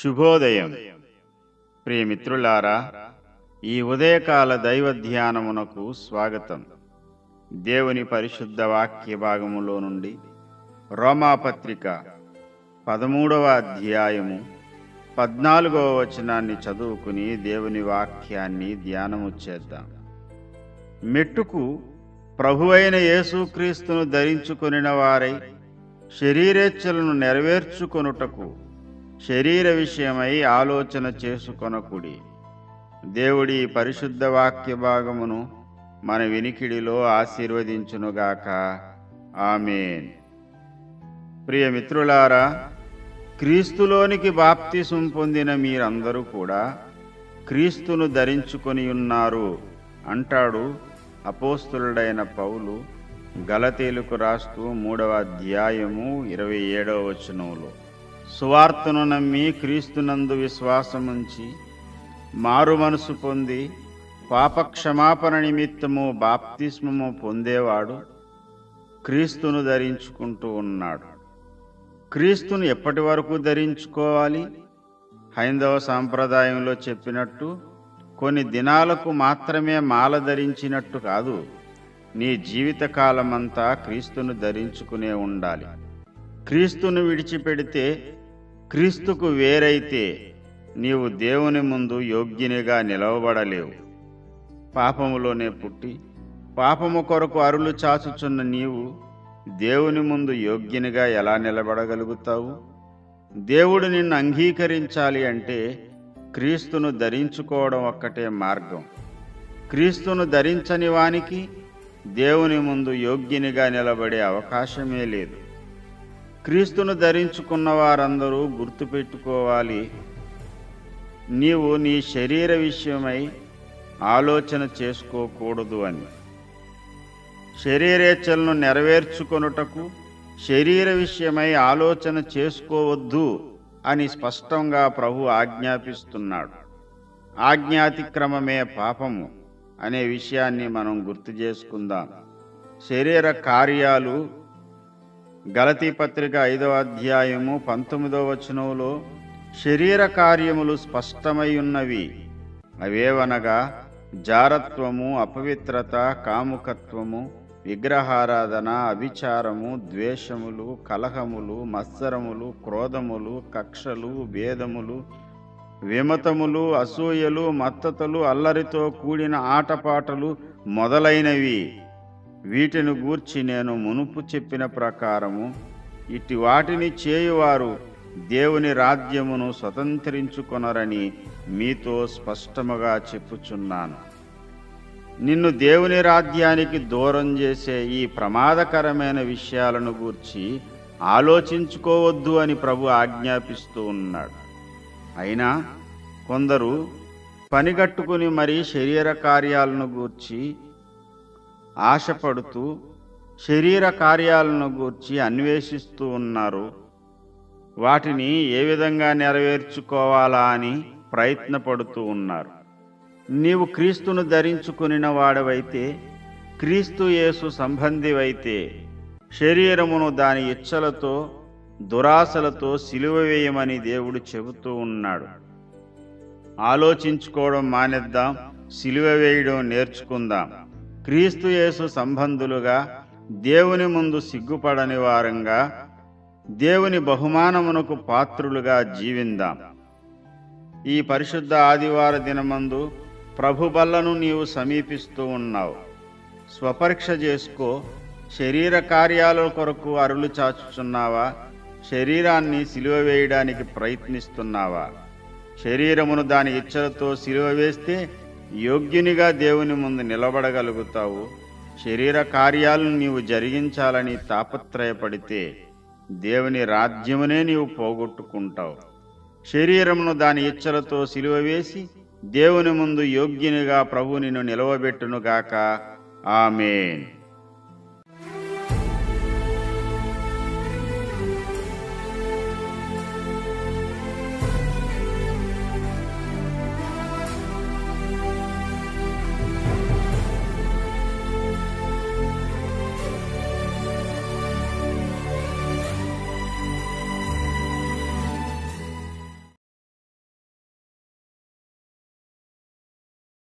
శుభోదయం ప్రియమిత్రులారా ఈ ఉదయకాల దైవ ధ్యానమునకు స్వాగతం దేవుని పరిశుద్ధ వాక్య భాగములో నుండి రోమాపత్రిక పదమూడవ అధ్యాయము పద్నాలుగవ వచనాన్ని చదువుకుని దేవుని వాక్యాన్ని ధ్యానము చేద్దాం మెట్టుకు ప్రభువైన యేసుక్రీస్తును ధరించుకొనిన వారై శరీరేచ్ఛలను నెరవేర్చుకొనుటకు శరీర విషయమై ఆలోచన చేసుకొనకుడి దేవుడి పరిశుద్ధ వాక్య భాగమును మన వినికిడిలో ఆశీర్వదించునుగాక ఆమెన్ ప్రియమిత్రులారా క్రీస్తులోనికి బాప్తిసం పొందిన మీరందరూ కూడా క్రీస్తును ధరించుకొని ఉన్నారు అంటాడు అపోస్తులుడైన పౌలు గలతీలకు రాస్తూ మూడవ అధ్యాయము ఇరవై ఏడవ వచనంలో సువార్తను నమ్మి క్రీస్తునందు విశ్వాసముంచి మారు మనసు పొంది పాపక్షమాపణ నిమిత్తము బాప్తిస్మము పొందేవాడు క్రీస్తును ధరించుకుంటూ ఉన్నాడు క్రీస్తును ఎప్పటి వరకు ధరించుకోవాలి హైందవ సాంప్రదాయంలో చెప్పినట్టు కొన్ని దినాలకు మాత్రమే మాల ధరించినట్టు కాదు నీ జీవితకాలమంతా క్రీస్తును ధరించుకునే ఉండాలి క్రీస్తును విడిచిపెడితే క్రీస్తుకు వేరైతే నీవు దేవుని ముందు యోగ్యునిగా నిలవబడలేవు పాపములోనే పుట్టి పాపము కొరకు అరులు చాచుచున్న నీవు దేవుని ముందు యోగ్యునిగా ఎలా నిలబడగలుగుతావు దేవుడు నిన్ను అంగీకరించాలి అంటే క్రీస్తును ధరించుకోవడం ఒక్కటే మార్గం క్రీస్తును ధరించని వానికి దేవుని ముందు యోగ్యునిగా నిలబడే అవకాశమే లేదు క్రీస్తును ధరించుకున్న వారందరూ గుర్తుపెట్టుకోవాలి నీవు నీ శరీర విషయమై ఆలోచన చేసుకోకూడదు అని శరీరేచ్ఛలను నెరవేర్చుకొనుటకు శరీర విషయమై ఆలోచన చేసుకోవద్దు అని స్పష్టంగా ప్రభు ఆజ్ఞాపిస్తున్నాడు ఆజ్ఞాతిక్రమమే పాపము అనే విషయాన్ని మనం గుర్తు చేసుకుందాం శరీర కార్యాలు గలతీ పత్రిక ఐదవ అధ్యాయము పంతొమ్మిదవ వచనంలో శరీర కార్యములు స్పష్టమై ఉన్నవి అవేవనగా జారత్వము అపవిత్రత కాముకత్వము విగ్రహారాధన అభిచారము ద్వేషములు కలహములు మత్సరములు క్రోధములు కక్షలు భేదములు విమతములు అసూయలు మత్తతలు అల్లరితో కూడిన ఆటపాటలు మొదలైనవి వీటిని గూర్చి నేను మునుపు చెప్పిన ప్రకారము ఇట్టి వాటిని చేయువారు దేవుని రాజ్యమును స్వతంత్రించుకొనరని మీతో స్పష్టముగా చెప్పుచున్నాను నిన్ను దేవుని రాజ్యానికి దూరం చేసే ఈ ప్రమాదకరమైన విషయాలను గూర్చి ఆలోచించుకోవద్దు అని ప్రభు ఆజ్ఞాపిస్తూ ఉన్నాడు అయినా కొందరు పనిగట్టుకుని మరీ శరీర కార్యాలను గూర్చి ఆశపడుతూ శరీర కార్యాలను గూర్చి అన్వేషిస్తూ ఉన్నారు వాటిని ఏ విధంగా నెరవేర్చుకోవాలా అని ప్రయత్నపడుతూ ఉన్నారు నీవు క్రీస్తును ధరించుకునిన వాడవైతే క్రీస్తు యేసు సంబంధివైతే శరీరమును దాని ఇచ్చలతో దురాశలతో సిలువ వేయమని దేవుడు చెబుతూ ఉన్నాడు ఆలోచించుకోవడం మానేద్దాం సిలువ వేయడం నేర్చుకుందాం క్రీస్తు యేసు సంబంధులుగా దేవుని ముందు సిగ్గుపడని వారంగా దేవుని బహుమానమునకు పాత్రులుగా జీవిందాం ఈ పరిశుద్ధ ఆదివార దినమందు ప్రభు బల్లను నీవు సమీపిస్తూ ఉన్నావు స్వపరీక్ష చేసుకో శరీర కార్యాల కొరకు అరులు చాచుచున్నావా శరీరాన్ని సిలువ వేయడానికి ప్రయత్నిస్తున్నావా శరీరమును దాని ఇచ్చలతో సిలువ వేస్తే యోగ్యునిగా దేవుని ముందు నిలబడగలుగుతావు శరీర కార్యాలను నీవు జరిగించాలని తాపత్రయపడితే దేవుని రాజ్యమునే నీవు పోగొట్టుకుంటావు శరీరమును దాని ఇచ్చలతో సిలువ వేసి దేవుని ముందు యోగ్యునిగా ప్రభు నిన్ను నిలవబెట్టునుగాక ఆమెన్